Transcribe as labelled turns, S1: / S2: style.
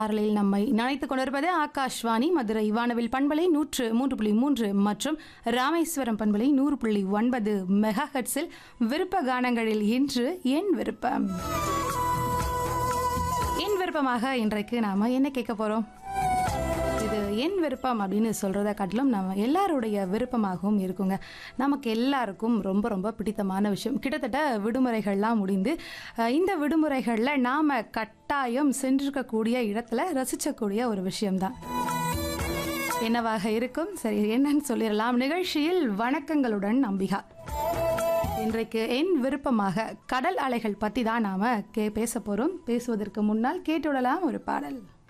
S1: பாரலில் நம்மை நினைத்துக் கொண்டிருப்பது ஆகாஷ்வாணி மதுரை வானவில் பண்பலை நூற்று மூன்று புள்ளி மூன்று மற்றும் ராமேஸ்வரம் பண்பலை நூறு புள்ளி ஒன்பது மெகா ஹெட்ஸில் விருப்ப கானங்களில் இன்று என் விருப்பம் என் விருப்பமாக இன்றைக்கு நாம என்ன கேட்க போறோம் இது என் விருப்பம் அப்படின்னு சொல்கிறத காட்டிலும் நம்ம எல்லாருடைய விருப்பமாகவும் இருக்குங்க நமக்கு எல்லாருக்கும் ரொம்ப ரொம்ப பிடித்தமான விஷயம் கிட்டத்தட்ட விடுமுறைகள்லாம் முடிந்து அஹ், இந்த விடுமுறைகளில் நாம் கட்டாயம் சென்றிருக்கக்கூடிய இடத்துல ரசிக்கக்கூடிய ஒரு விஷயம்தான் என்னவாக இருக்கும் சரி என்னன்னு சொல்லிடலாம் நிகழ்ச்சியில் வணக்கங்களுடன் நம்பிகா இன்றைக்கு என் விருப்பமாக கடல் அலைகள் பற்றி தான் நாம் கே பேச போகிறோம் பேசுவதற்கு முன்னால் கேட்டுவிடலாம் ஒரு பாடல்